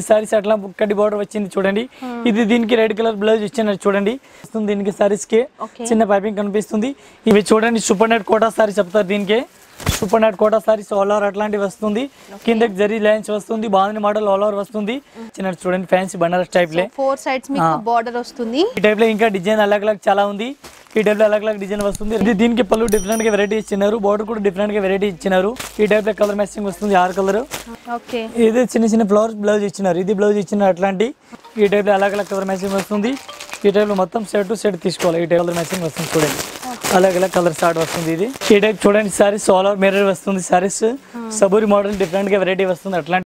సారీస్ అట్లా కడ్డి బార్డర్ వచ్చింది చూడండి ఇది దీనికి రెడ్ కలర్ బ్లౌజ్ ఇచ్చినారు చూడండి వస్తుంది దీనికి సారీస్ కి Okay. చిన్న పైపింగ్ కనిపిస్తుంది ఇవి చూడండి సూపర్ నెట్ కోటా సారీ చెప్తారు దీనికి super net Kota saris all over అట్లాంటివి వస్తుంది కిందకి జరీ లైన్స్ వస్తుంది బాగుంది మోడల్ ఆల్ ఓవర్ వస్తుంది చిన్న చూడండి ఫ్యాన్సీ బనారస్ టైప్ లే ఫోర్ సైడ్స్ మీకు ఆ. బార్డర్ వస్తుంది ఈ టైప్ లో ఇంకా డిజైన్ అలగ్ అలగ్ చాలా ఉంది ఈ టైప్ లో అలగ్ అలగ్ డిజైన్ వస్తుంది ఇది దీనికి పళ్ళు డిఫరెంట్ గా వెరైటీ ఇచ్చినారు బార్డర్ కూడా డిఫరెంట్ గా వెరైటీ ఇచ్చినారు ఈ టైప్ లో కలర్ మ్యాచింగ్ వస్తుంది ఆరు కలర్ ఓకే ఇది చిన్న చిన్న ఫ్లవర్స్ బ్లౌజ్ ఇచ్చినారు ఇది బ్లౌజ్ ఇచ్చినారు అట్లాంటి ఈ టైప్ లో అలగ్ అలగ్ కలర్ మ్యాచింగ్ వస్తుంది ఈ టైప్ లో మొత్తం సెట్ టు సెట్ తీసుకోవాలి ఈ టైప్ కలర్ మ్యాచింగ్ వస్తుంది చూడండి అలగ్ అలగ్ కలర్ స్టార్ట్ వస్తుంది ఇది ఈ టైప్ చూడండి సారీస్ ఆల్ ఓవర్ మిర్రర్ వస్తుంది సారీస్ సబూరి మోడల్ డిఫరెంట్ గా వెరైటీ వస్తుంది అట్లాంటి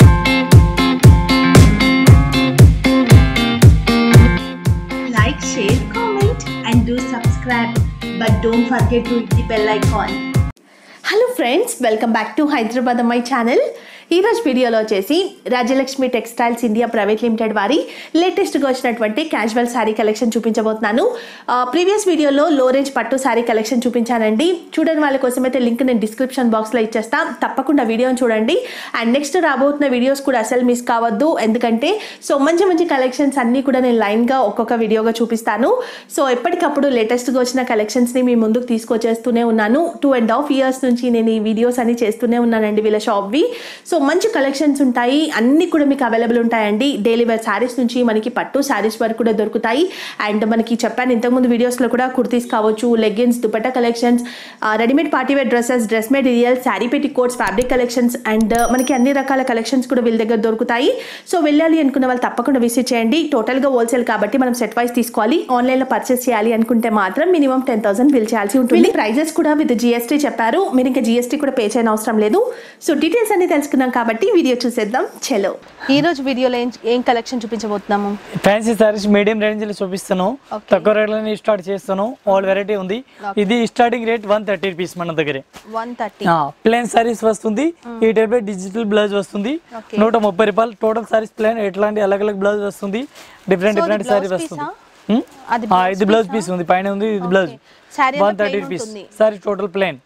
like, share, comment, and do subscribe. But don't forget to hit the bell icon. Hello friends welcome back to Hyderabad my channel ఈరోజు వీడియోలో వచ్చేసి Rajalakshmi textiles India private limited వారి లేటెస్ట్గా వచ్చినటువంటి క్యాజువల్ శారీ కలెక్షన్ చూపించబోతున్నాను ప్రీవియస్ వీడియోలో లో రేంజ్ పట్టు శారీ కలెక్షన్ చూపించానండి చూడని వాళ్ళ కోసం అయితే లింక్ నేను డిస్క్రిప్షన్ బాక్స్లో ఇచ్చేస్తా తప్పకుండా వీడియోని చూడండి అండ్ నెక్స్ట్ రాబోతున్న వీడియోస్ కూడా అసలు మిస్ కావద్దు ఎందుకంటే సో మంచి మంచి కలెక్షన్స్ అన్నీ కూడా నేను లైన్గా ఒక్కొక్క వీడియోగా చూపిస్తాను సో ఎప్పటికప్పుడు లేటెస్ట్గా వచ్చిన కలెక్షన్స్ని మీ ముందుకు తీసుకొచ్చేస్తూనే ఉన్నాను టూ అండ్ హాఫ్ ఇయర్స్ నుంచి నేను ఈ వీడియోస్ అన్ని చేస్తూనే ఉన్నానండి వీళ్ళ షాప్వి సో మంచి కలెక్షన్స్ ఉంటాయి అన్నీ కూడా మీకు అవైలబుల్ ఉంటాయండి డైలీ వేర్ శారీస్ నుంచి మనకి పట్టు శారీస్ వరకు కూడా దొరుకుతాయి అండ్ మనకి చెప్పాను ఇంతకుముందు వీడియోస్లో కూడా కుర్తీస్ కావచ్చు leggings dupatta collections readymade party wear dresses dress material sari petticoats fabric collections and మనకి అన్ని రకాల కలెక్షన్స్ కూడా వీళ్ళ దగ్గర దొరుకుతాయి సో వెళ్ళాలి అనుకున్న వాళ్ళు తప్పకుండా విజిట్ చేయండి టోటల్గా హోల్సేల్ కాబట్టి మనం సెట్ వైస్ తీసుకోవాలి ఆన్లైన్లో పర్చేస్ చేయాలి అనుకుంటే మాత్రం మినిమం టెన్ థౌసండ్ బిల్ చేయాల్సి ఉంటుంది ప్రైజెస్ కూడా విత్ జిఎస్టీ చెప్పారు మీరు ఇంకా జిఎస్టీ కూడా పే చేయని అవసరం లేదు సో డీటెయిల్స్ అన్ని తెలుసుకున్నాం కాబట్టి వీడియో చూసేద్దాం చలో ఈ రోజు వీడియోలో ఏం ఏం కలెక్షన్ చూపించబోతున్నాము ఫ్యాన్సీ సారీస్ మీడియం రేంజ్ లో చూపిస్తాను Okay. తక్కువ రేట్ లోనే స్టార్ట్ చేస్తాను ఆల్ వెరైటీ ఉంది ఇది starting rate one thirty rupees మన దగ్గర వన్ థర్టీ ప్లేన్ సారీస్ వస్తుంది ఈ టైప్ లో డిజిటల్ బ్లౌజ్ వస్తుంది Okay. నూట ముప్పై రూపాయలు టోటల్ సారీస్ ప్లేన్ ఎట్లాంటి అలగ్ అలగ్ బ్లౌజ్ వస్తుంది డిఫరెంట్ So, డిఫరెంట్ ఇది సారీ blouse వస్తుంది piece-ఆ? Hmm? అది ఆ, blouse ఇది బ్లౌజ్ piece-ఆ? పీస్ ఉంది పైన ఉంది ఇది బ్లౌజ్ Saree అంతా వన్ థర్టీ plain రూపీస్ ఉంటుంది. సారీ టోటల్ ప్లేన్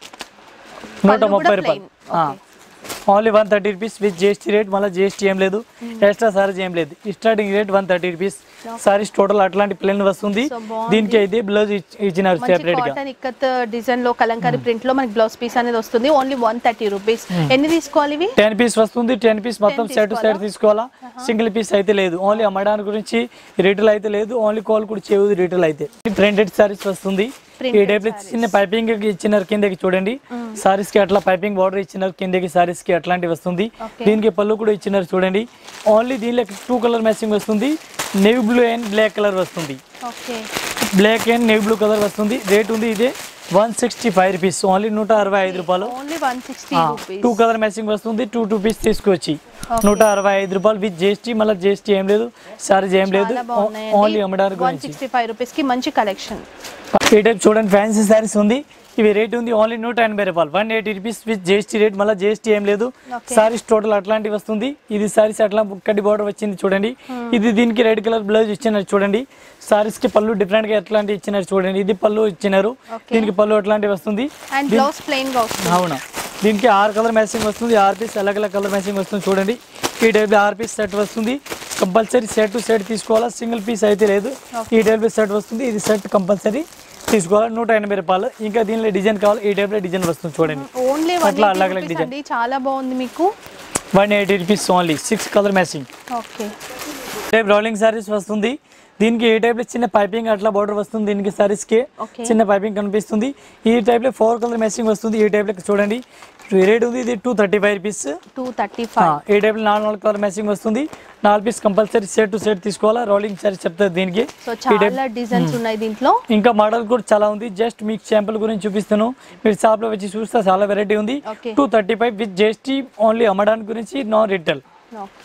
నూట పళ్ళు ముప్పై కూడా రూపాయలు plain. Only one thirty rupees with GST rate మళ్ళీ జిఎస్టీ ఏం లేదు ఎక్స్ట్రా సారీస్ ఏం లేదు starting rate one thirty rupees saris total అట్లాంటి ప్లేన్ వస్తుంది So, బాగుంది. దీనికి అయితే బ్లౌజ్ ఇచ్చినారు మంచి సెపరేట్ గా కాటన్ ఇక్కత్ డిజైన్ లో కలంకారీ ప్రింట్ లో మనకి బ్లౌజ్ పీస్ అనేది వస్తుంది ఓన్లీ వన్ థర్టీ రూపీస్ ఎన్ని తీసుకోవాలి ఇవి టెన్ పీస్ వస్తుంది టెన్ పీస్ మొత్తం సెట్ టు సెట్ తీసుకోవాలా సింగిల్ పీస్ అయితే లేదు ఓన్లీ అమ్మడానికి గురించి రిటైల్ అయితే లేదు ఓన్లీ కాల్ కూడా చేయదు రిటైల్ అయితే ప్రింటెడ్ సారీస్ వస్తుంది ఈ Printed టైప్ చిన్న పైపింగ్ ఇచ్చినారు కిందకి చూడండి సారీస్ కి అట్లా పైపింగ్ బార్డర్ ఇచ్చినారు కిందకి సారీస్ కి అట్లాంటి వస్తుంది Okay. దీనికి పళ్ళు కూడా ఇచ్చినారు చూడండి ఓన్లీ దీనిలో టూ కలర్ మ్యాచింగ్ వస్తుంది navy blue and black colour వస్తుంది okay black and navy blue colour వస్తుంది రేట్ ఉంది ఇదే one sixty five rupees only నూట అరవై ఐదు రూపాయలు only one sixty rupees two colour matching వస్తుంది టూ టూ పీస్ తీసుకొచ్చి నూట అరవై ఐదు రూపాయలు విత్ జిఎస్టీ మళ్ళీ జిఎస్టీ ఏం లేదు సారీస్ ఏం లేదు చాలా బాగున్నాయండి ఓన్లీ అమ్మడానికి వన్ గురించి సిక్స్టీ ఫైవ్ రూపీస్ కి మంచి కలెక్షన్ ఈ టైప్ చూడండి ఫ్యాన్సీ సారీస్ ఉంది ఇవి రేట్ ఉంది ఓన్లీ నూట ఎనభై రూపాయలు one eighty rupees with GST rate మళ్ళీ జిఎస్టీ ఏం లేదు Okay. సారీస్ టోటల్ అట్లాంటివి వస్తుంది ఇది సారీస్ అట్లా కడ్డి బార్డర్ వచ్చింది చూడండి ఇది దీనికి రెడ్ కలర్ బ్లౌజ్ ఇచ్చినారు చూడండి సారీస్ కి పళ్ళు డిఫరెంట్ గా ఎట్లాంటి ఇచ్చినారు చూడండి ఇది పళ్ళు ఇచ్చినారు Okay. దీనికి పళ్ళు అట్లాంటివి వస్తుంది అండ్ బ్లౌజ్ ప్లెయిన్ గా వస్తుంది అవునా దీనికి ఆరు కలర్ మ్యాచింగ్ వస్తుంది ఆరు పీస్ అలగ్ అలగ్ కలర్ మ్యాచింగ్ వస్తుంది చూడండి ఈ టైప్ ఆరు పీస్ సెట్ వస్తుంది కంపల్సరీ సెట్ టు సెట్ తీసుకోవాలా సింగిల్ పీస్ అయితే లేదు ఈ టైప్ సెట్ వస్తుంది ఇది సెట్ కంపల్సరీ తీసుకోవాలి నూట ఎనభై రూపాయలు ఇంకా దీనిలో డిజైన్ కావాలి ఈ టైప్లో డిజైన్ వస్తుంది చూడండి ఓన్లీ అట్లా వన్ అలగ్ అలగ్ రూపీస్ డిజైన్ అండి చాలా బాగుంది మీకు one eighty rupees only six colour matching okay type rolling saris వస్తుంది దీనికి ఈ టైప్ లో చిన్న పైపింగ్ అట్లా బార్డర్ వస్తుంది దీనికి సారీస్ కి Okay. చిన్న పైపింగ్ కనిపిస్తుంది ఈ టైప్ లో ఫోర్ కలర్ మ్యాచింగ్ వస్తుంది ఈ టైప్ లో చూడండి రేట్ ఉంది ఇది two thirty five rupees two thirty five ఈ టైప్ లో నాలుగు నాలుగు కలర్ మ్యాచింగ్ వస్తుంది నాలుగు piece compulsory set to set తీసుకోవాలా రోలింగ్ సారీస్ చెప్తారు దీనికి సో ఈ టైప్ చాలా డిజైన్స్ ఉన్నాయి దీంట్లో ఇంకా మోడల్ కూడా చాలా ఉంది జస్ట్ మీకు శాంపుల్ గురించి చూపిస్తాను మీరు షాప్ లో వచ్చి చూస్తే చాలా వెరైటీ ఉంది Okay. Two thirty five with GST only అమ్మడానికి గురించి నాన్ రిటైల్ ఓకే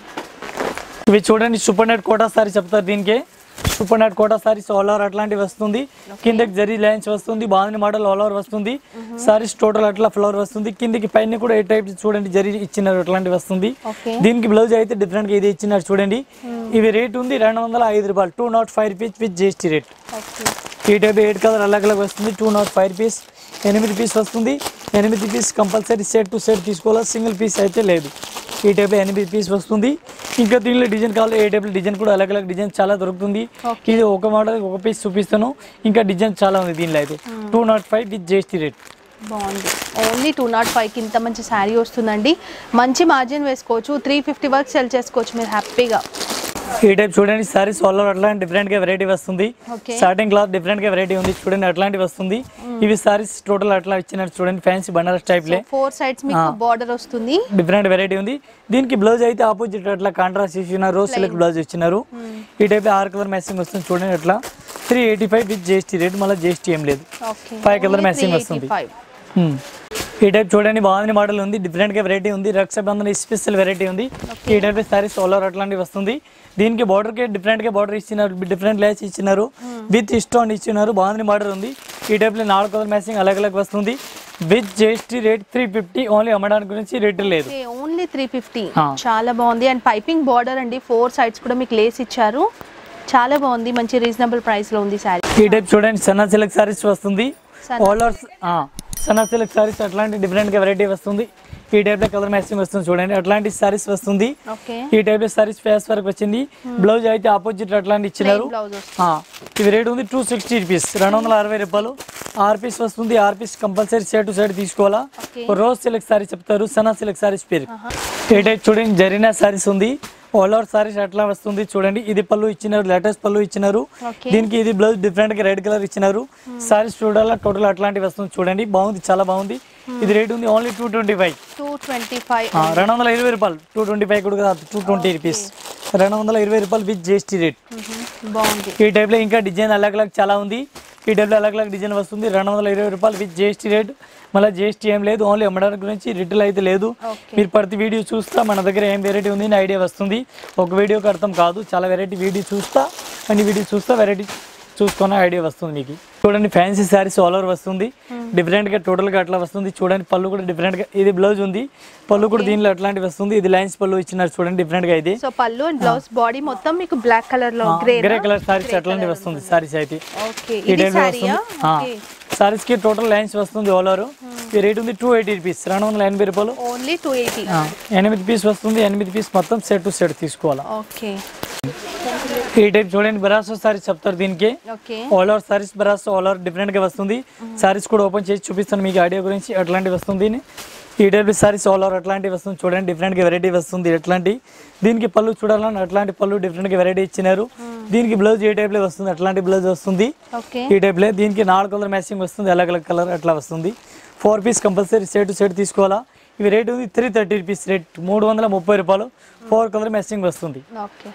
ఇవి చూడండి సూపర్ నెట్ కోటా సారీ చెప్తారు దీనికి super net Kota saris all over అట్లాంటివి వస్తుంది కిందకి జరీ లైన్స్ వస్తుంది బాగుంది మోడల్ ఆల్ ఓవర్ వస్తుంది సారీస్ టోటల్ అట్లా ఫ్లవర్ వస్తుంది కిందకి పైన కూడా ఏ టైప్ చూడండి జరీ ఇచ్చినారు అట్లాంటివి వస్తుంది ఓకే దీనికి బ్లౌజ్ అయితే డిఫరెంట్ గా ఇది ఇచ్చినారు చూడండి ఇవి రేట్ ఉంది రెండు వందల ఐదు రూపాయలు two not five rupees with GST rate okay ఈ టైప్ ఎయిట్ కలర్ అలగ్ అలగ్ వస్తుంది టూ నాట్ ఫైవ్ రూపీస్ ఎనిమిది పీస్ వస్తుంది ఎనిమిది piece compulsory set to set తీసుకోవాలా సింగిల్ పీస్ అయితే లేదు ఈ టైప్లో ఎనిమిది పీస్ వస్తుంది ఇంకా దీనిలో డిజైన్ కావాలి ఏ టైప్లో డిజైన్ కూడా అలగ్ అలగ్ డిజైన్ చాలా దొరుకుతుంది Okay. ఇది ఒక మోడల్ ఒక పీస్ చూపిస్తాను ఇంకా డిజైన్ చాలా ఉంది దీనిలో అయితే two not five with GST rate బాగుంది ఓన్లీ టూ నాట్ ఫైవ్కి ఇంత మంచి శారీ వస్తుందండి మంచి మార్జిన్ వేసుకోవచ్చు త్రీ ఫిఫ్టీ వరకు సెల్ చేసుకోవచ్చు మీరు హ్యాపీగా ఈ టైప్ చూడండి సారీస్ ఆల్ ఓవర్ అట్లా డిఫరెంట్ గా వెరైటీ వస్తుంది Okay. స్టార్టింగ్ క్లాత్ డిఫరెంట్ గా వెరైటీ ఉంది చూడండి అట్లాంటి వస్తుంది ఇవి సారీస్ టోటల్ అట్లా ఇచ్చినట్టు చూడండి ఫ్యాన్సీ బనారస్ టైప్ లే ఫోర్ సైడ్స్ మీకు బార్డర్ వస్తుంది డిఫరెంట్ వెరైటీ ఉంది దీనికి బ్లౌజ్ అయితే ఆపోజిట్ అట్లా కాంట్రాస్ట్ ఇచ్చినారు రోజ్ సిల్క్ బ్లౌజ్ ఇచ్చినారు ఈ టైప్ ఆరు కలర్ మ్యాచింగ్ వస్తుంది చూడండి అట్లా three eighty five with GST rate మళ్ళీ జిఎస్టీ ఏం లేదు ఓకే Five colour matching వస్తుంది. Hmm. ఈ టైప్ చూడండి బాగుంది మోడల్ ఉంది డిఫరెంట్ గా వెరైటీ ఉంది రక్షాబంధన్ స్పెషల్ వెరైటీ ఉంది ఈ టైప్ సారీస్ సోలార్ అట్లాంటివి వస్తుంది దీనికి బార్డర్ కి డిఫరెంట్ గా బార్డర్ ఇచ్చినారు డిఫరెంట్ లేస్ ఇచ్చినారు విత్ స్టోన్ ఇచ్చినారు బాగుంది మోడల్ ఉంది ఈ టైప్ లో నాలుగు కలర్ మ్యాచింగ్ అలగ్ అలగ్ వస్తుంది with GST rate three fifty only అమ్మడానికి గురించి రేట్ లేదు ఓన్లీ త్రీ ఫిఫ్టీ ఆ. చాలా బాగుంది అండ్ పైపింగ్ బార్డర్ అండి ఫోర్ సైడ్స్ కూడా మీకు లేస్ ఇచ్చారు చాలా బాగుంది మంచి రీజనబుల్ ప్రైస్ లో ఉంది శారీ ఈ టైప్ చూడండి సన్నా సిల్క్ సారీస్ వస్తుంది సన్నా ఆల్ ఓవర్స్ సన్నా సిల్క్ సారీస్ అట్లాంటి డిఫరెంట్ గా వెరైటీ వస్తుంది ఈ టైప్ లో కలర్ మ్యాచింగ్ వస్తుంది చూడండి అట్లాంటి సారీస్ వస్తుంది ఓకే ఈ టైప్ లో సారీస్ ఫేస్ వరకు వచ్చింది బ్లౌజ్ అయితే ఆపోజిట్ అట్లాంటి ఇచ్చినారు బ్లౌజ్ వస్తుంది ఆ, ఇవి రేట్ ఉంది టూ సిక్స్టీ రూపీస్ రెండు వందల అరవై రూపాయలు ఆర్ పీస్ వస్తుంది ఆర్ piece compulsory side to side తీసుకోవాలా Okay. రోజ్ సిల్క్ సారీ చెప్తారు సనా సిల్క్ సారీస్ పేరు ఈ టైప్ చూడండి జరీనా సారీస్ ఉంది ఆల్ ఓవర్ సారీస్ అట్లా వస్తుంది చూడండి ఇది పళ్ళు ఇచ్చినారు లేటెస్ట్ పళ్ళు ఇచ్చినారు Okay. దీనికి ఇది బ్లౌజ్ డిఫరెంట్ గా రెడ్ కలర్ ఇచ్చినారు సారీస్ చూడాలా టోటల్ అట్లాంటివి వస్తుంది చూడండి బాగుంది చాలా బాగుంది ఇది రేట్ ఉంది only two twenty five two twenty five రెండు వందల ఇరవై రూపాయలు టూ ట్వంటీ ఫైవ్ కూడా కాదు టూ ట్వంటీ రూపీస్ రెండు వందల ఇరవై రూపాయలు విత్ జిఎస్టీ రేట్ బాగుంది ఈ టైప్లో ఇంకా డిజైన్ అలగ్ అలగ్ చాలా ఉంది ఈ టైప్లో అలగ్ అలగ్ డిజైన్ వస్తుంది రెండు వందల ఇరవై రూపాయలు విత్ జిఎస్టీ రేట్ మళ్ళీ జిఎస్టీ ఏం లేదు ఓన్లీ అమ్మడానికి గురించి రిటైల్ అయితే లేదు Okay. మీరు ప్రతి వీడియో చూస్తా మన దగ్గర ఏం వెరైటీ ఉంది ఐడియా వస్తుంది ఒక వీడియోకి అర్థం కాదు చాలా వెరైటీ వీడియో చూస్తా అన్ని వీడియో చూస్తా వెరైటీ చూసుకున్న ఐడియా వస్తుంది మీకు చూడండి ఫ్యాన్సీ శారీస్ ఆల్ ఓవర్ వస్తుంది డిఫరెంట్ గా టోటల్ గా అట్లా వస్తుంది చూడండి పళ్ళు కూడా డిఫరెంట్ గా ఇది బ్లౌజ్ ఉంది పళ్ళు కూడా దీనిలో అట్లాంటివి వస్తుంది ఇది లైన్స్ పళ్ళు ఇచ్చినారు చూడండి డిఫరెంట్ గా ఇది సో పళ్ళు అండ్ బ్లౌజ్ బాడీ మొత్తం మీకు బ్లాక్ కలర్ లో గ్రే గ్రే కలర్ సారీస్ అట్లాంటివి వస్తుంది సారీస్ అయితే ఓకే ఈ ఇది టైప్ శారీయా వస్తుంది సారీస్ కి టోటల్ లైన్స్ వస్తుంది ఆల్ ఓవర్ ఈ రేట్ ఉంది టూ ఎయిటీ రూపీస్ రెండు వందల ఎనభై రూపాయలు ఓన్లీ టూ ఎయిటీ ఆ, ఎనిమిది పీస్ వస్తుంది ఎనిమిది పీస్ మొత్తం సెట్ టు సెట్ తీసుకోవాలా ఓకే ఈ టైప్ చూడండి బరాసో సారీస్ చెప్తారు దీనికి ఓకే ఆల్ ఓవర్ సారీస్ బరాసో ఆల్ ఓవర్ డిఫరెంట్ గా వస్తుంది సారీస్ కూడా ఓపెన్ చేసి చూపిస్తాను మీకు ఐడియా గురించి అట్లాంటివి వస్తుంది ఈ టైప్ సారీస్ ఆల్ ఓవర్ అట్లాంటివి వస్తుంది చూడండి డిఫరెంట్ గా వెరైటీ వస్తుంది ఎట్లాంటి దీనికి పళ్ళు చూడాలని అట్లాంటి పళ్ళు డిఫరెంట్ గా వెరైటీ ఇచ్చినారు దీనికి బ్లౌజ్ ఏ టైప్ లో వస్తుంది అట్లాంటి బ్లౌజ్ వస్తుంది ఓకే ఈ టైప్ లో దీనికి నాలుగు కలర్ మ్యాచింగ్ వస్తుంది అలగ్ అలగ్ కలర్ అట్లా వస్తుంది four piece compulsory set set తీసుకోవాలా ఇవి రేట్ ఉంది త్రీ థర్టీ రూపీస్ రేట్ మూడు వందల ముప్పై రూపాయలు ఫోర్ కలర్ మ్యాచింగ్ వస్తుంది ఓకే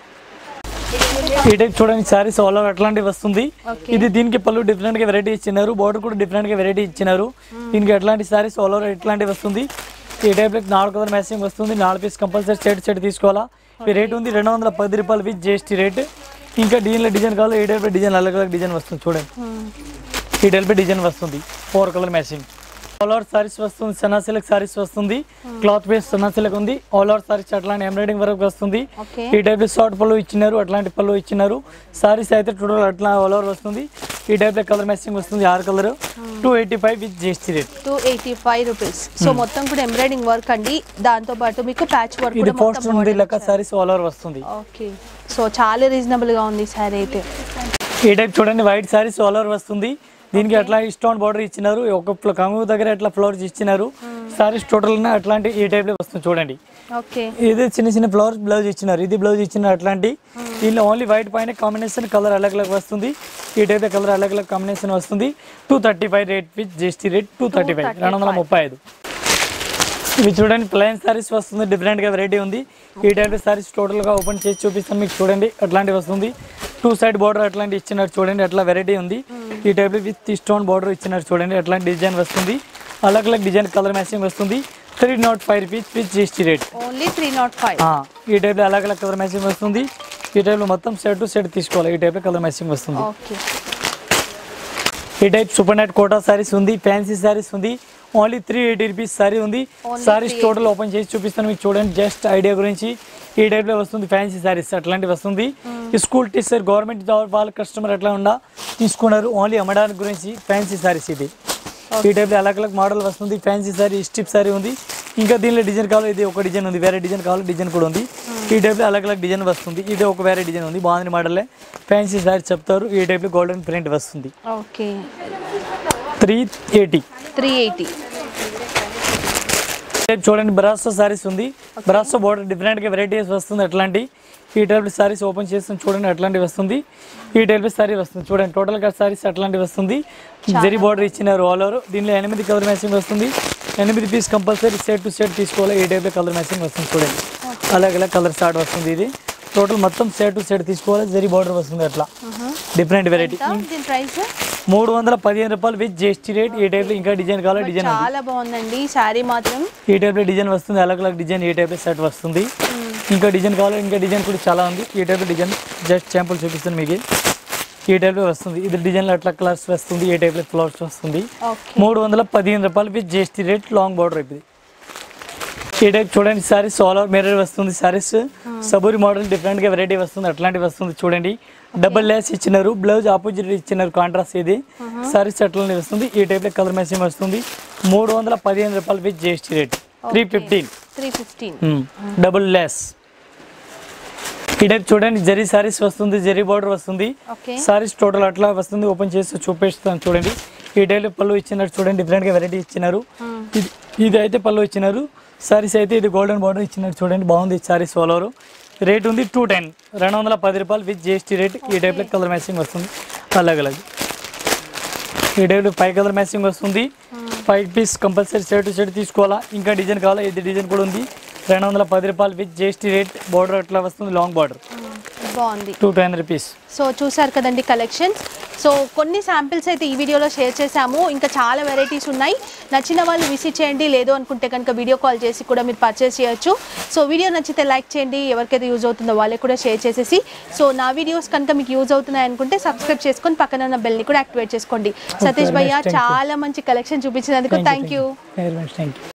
ఈ టైప్ చూడండి సారీస్ ఆల్ ఓవర్ అట్లాంటివి వస్తుంది Okay. ఇది దీనికి పళ్ళు డిఫరెంట్ గా వెరైటీ ఇచ్చినారు బార్డర్ కూడా డిఫరెంట్ గా వెరైటీ ఇచ్చినారు దీనికి ఎట్లాంటి సారీస్ ఆల్ ఓవర్ ఇట్లాంటివి వస్తుంది ఈ టైప్ లో నాలుగు కలర్ మ్యాచింగ్ వస్తుంది నాలుగు పీస్ కంపల్సరీ సెట్ సెట్ తీసుకోవాలా ఈ రేట్ ఉంది రెండు వందల పది రూపాయలు విత్ జిఎస్టీ రేట్ ఇంకా దీనిలో డిజైన్ కావాలి ఈ టైప్ డిజైన్ అలగ్ అలగ్ డిజైన్ వస్తుంది చూడండి ఈ టైప్ డిజైన్ వస్తుంది four colour matching all over saris వస్తుంది సన్నా సిల్క్ సారీస్ వస్తుంది క్లాత్ బేస్ సన్నా సిల్క్ ఉంది ఆల్ ఓవర్ సారీస్ అట్లాంటి ఎంబ్రాయిడింగ్ వర్క్ వస్తుంది ఓకే ఈ టైప్ షార్ట్ పళ్ళు ఇచ్చినారు అట్లాంటి పళ్ళు ఇచ్చినారు సారీస్ అయితే టోటల్ అట్లా ఆల్ ఓవర్ వస్తుంది ఈ టైప్ కలర్ మ్యాచింగ్ వస్తుంది ఆరు colour two eighty five with GST rate two eighty five rupees so మొత్తం కూడా ఎంబ్రాయిడింగ్ వర్క్ అండి దాంతో పాటు మీకు ప్యాచ్ వర్క్ ఇది కూడా పోస్ట్ మొత్తం ఉంది లెక్క సారీస్ ఆల్ ఓవర్ వస్తుంది ఓకే సో చాలా రీజనబుల్ గా ఉంది సారీ అయితే ఈ టైప్ చూడండి వైట్ సారీస్ ఆల్ ఓవర్ వస్తుంది దీనికి అట్లా స్టోన్ బార్డర్ ఇచ్చినారు ఒక కంగు దగ్గర అట్లా ఫ్లవర్స్ ఇచ్చినారు సారీస్ టోటల్ అట్లాంటి ఈ టైప్ లో వస్తుంది చూడండి ఓకే ఇది చిన్న చిన్న ఫ్లవర్స్ బ్లౌజ్ ఇచ్చినారు ఇది బ్లౌజ్ ఇచ్చినారు అట్లాంటి దీనిలో ఓన్లీ వైట్ పైన కాంబినేషన్ కలర్ అలగ్ అలగ్ వస్తుంది ఈ టైప్ కలర్ అలగ్ అలగ్ కాంబినేషన్ వస్తుంది two thirty five rate with GST rate two thirty five రెండు వందల ముప్పై ఐదు ఇవి చూడండి ప్లైన్ సారీస్ వస్తుంది డిఫరెంట్ గా వెరైటీ ఉంది ఈ టైప్ సారీస్ టోటల్ గా ఓపెన్ చేసి చూపిస్తాను మీకు చూడండి అట్లాంటివి వస్తుంది టూ సైడ్ బార్డర్ అట్లాంటి ఇచ్చినారు చూడండి అట్లా వెరైటీ ఉంది ఈ టైప్ విత్ స్టోన్ బార్డర్ ఇచ్చినారు చూడండి అట్లాంటి డిజైన్ వస్తుంది అలగ్ అలగ్ డిజైన్ కలర్ మ్యాచింగ్ వస్తుంది three nought five rupees with GST rate only three nought five ఆ, ఈ టైప్లో అలగ్ అలగ్ కలర్ మ్యాచింగ్ వస్తుంది ఈ టైప్లో మొత్తం సెట్ టు సెట్ తీసుకోవాలి ఈ టైప్లో కలర్ మ్యాచింగ్ వస్తుంది ఓకే ఈ type super net Kota saris ఉంది ఫ్యాన్సీ సారీస్ ఉంది only three eighty rupees sari ఉంది సారీస్ టోటల్ ఓపెన్ చేసి చూపిస్తాను మీకు చూడండి జస్ట్ ఐడియా గురించి ఈ టైప్లో వస్తుంది ఫ్యాన్సీ సారీస్ అట్లాంటివి వస్తుంది ఈ స్కూల్ టీచర్ గవర్నమెంట్ జాబ్ వాళ్ళ కస్టమర్ ఎట్లా ఉండా తీసుకున్నారు ఓన్లీ అమ్మడానికి గురించి ఫ్యాన్సీ సారీస్ ఇది ఈ టైప్లో అలగ్ అలగ్ మోడల్ వస్తుంది ఫ్యాన్సీ సారీ స్టిప్ సారీ ఉంది ఇంకా దీనిలో డిజైన్ కావాలి ఇది ఒక డిజైన్ ఉంది వేరే డిజైన్ కావాలి డిజైన్ కూడా ఉంది ఈ టైప్లో అలగ్ అలగ్ డిజైన్ వస్తుంది ఇది ఒక వేరే డిజైన్ ఉంది బాగుంది మోడలే ఫ్యాన్సీ సారీ చెప్తారు ఈ టైప్లో గోల్డెన్ ప్రింట్ వస్తుంది okay three eighty three eighty type చూడండి బ్రాస్తో సారీస్ ఉంది బ్రాస్తో బోర్డర్ డిఫరెంట్గా వెరైటీస్ వస్తుంది అట్లాంటి ఈ టైప్ సారీస్ ఓపెన్ చేస్తాం చూడండి అట్లాంటి వస్తుంది ఈ టైప్ సారీ వస్తుంది చూడండి టోటల్ గా సారీస్ అట్లాంటి వస్తుంది జరీ బోర్డర్ ఇచ్చినారు ఆల్ ఓవర్ దీనిలో ఎనిమిది కలర్ మ్యాచింగ్ వస్తుంది ఎనిమిది piece compulsory set to set తీసుకోవాలి ఈ టైప్ కలర్ మ్యాచింగ్ వస్తుంది చూడండి అలాగే ఇలా కలర్ స్టార్ట్ వస్తుంది ఇది టోటల్ మొత్తం సెట్ టు సెట్ తీసుకోవాలి జరీ బోర్డర్ వస్తుంది అట్లా డిఫరెంట్ వెరైటీ దీని ప్రైస్ మూడు వందల పదిహేను రూపాయలు విత్ జిఎస్టీ రేట్ ఈ టైప్ ఇంకా డిజైన్ కావాలి డిజైన్ ఉంది చాలా బాగుందండి శారీ మాత్రం ఈ టైప్ లో డిజైన్ వస్తుంది అలగ్ అలగ్ డిజైన్ ఈ టైప్ సెట్ వస్తుంది ఇంకా డిజైన్ కావాలి ఇంకా డిజైన్ కూడా చాలా ఉంది ఈ టైప్ డిజైన్ జస్ట్ శాంపుల్ చూపిస్తాను మీకు ఈ టైప్ లో వస్తుంది ఇది డిజైన్ అట్లా కలర్స్ వస్తుంది ఈ టైప్ లో ఫ్లవర్స్ వస్తుంది ఓకే మూడు వందల పదిహేను రూపాయలు with GST rate long border ఇది ఈ టైప్ చూడండి సారీస్ ఆల్ ఓవర్ మిర్రర్ వస్తుంది సారీస్ సబూరి మోడల్ డిఫరెంట్ గా వెరైటీ వస్తుంది అట్లాంటివి వస్తుంది చూడండి డబుల్ లేస్ ఇచ్చినారు బ్లౌజ్ ఆపోజిట్ ఇచ్చినారు కాంట్రాస్ట్ ఇది సారీస్ అట్లాంటివి వస్తుంది ఈ టైప్ లో కలర్ మ్యాచింగ్ వస్తుంది మూడు వందల పదిహేను రూపాయలు with GST rate three fifteen three fifteen double lace ఈ టైప్ చూడండి జరీ సారీస్ వస్తుంది జరీ బార్డర్ వస్తుంది ఓకే సారీస్ టోటల్ అట్లా వస్తుంది ఓపెన్ చేసి చూపిస్తాను చూడండి ఈ టైప్ పళ్ళు ఇచ్చినారు చూడండి డిఫరెంట్ గా వెరైటీ ఇచ్చినారు ఇది ఇది అయితే పళ్ళు ఇచ్చినారు సారీస్ అయితే ఇది గోల్డెన్ బార్డర్ ఇచ్చినారు చూడండి బాగుంది సారీస్ ఆల్ ఓవర్ రేట్ ఉంది టూ టెన్ రెండు వందల పది రూపాయలు విత్ జిఎస్టీ రేట్ ఈ టైప్లో కలర్ మ్యాచింగ్ వస్తుంది అలాగ్ అలాగే ఈ టైప్లో ఫైవ్ కలర్ మ్యాచింగ్ వస్తుంది five piece compulsory set set తీసుకోవాలా ఇంకా డిజైన్ కావాలా ఇది డిజైన్ కూడా ఉంది రెండు వందల పది రూపాయలు విత్ జిఎస్టీ రేట్ బార్డర్ అట్లా వస్తుంది లాంగ్ బార్డర్ బాగుంది టూ టెన్ రూపీస్ సో చూసారు కదండి కలెక్షన్స్ సో కొన్ని శాంపిల్స్ అయితే ఈ వీడియోలో షేర్ చేశాము ఇంకా చాలా వెరైటీస్ ఉన్నాయి నచ్చిన వాళ్ళు విజిట్ చేయండి లేదు అనుకుంటే కనుక వీడియో కాల్ చేసి కూడా మీరు పర్చేస్ చేయొచ్చు సో వీడియో నచ్చితే లైక్ చేయండి ఎవరికైతే యూజ్ అవుతుందో వాళ్ళకి కూడా షేర్ చేసేసి సో నా వీడియోస్ కనుక మీకు యూజ్ అవుతున్నాయి అనుకుంటే సబ్స్క్రైబ్ చేసుకొని పక్కన ఉన్న బెల్ని కూడా యాక్టివేట్ చేసుకోండి సతీష్ భయ్య thank you. చాలా మంచి కలెక్షన్ చూపించినందుకు thank you very much thank you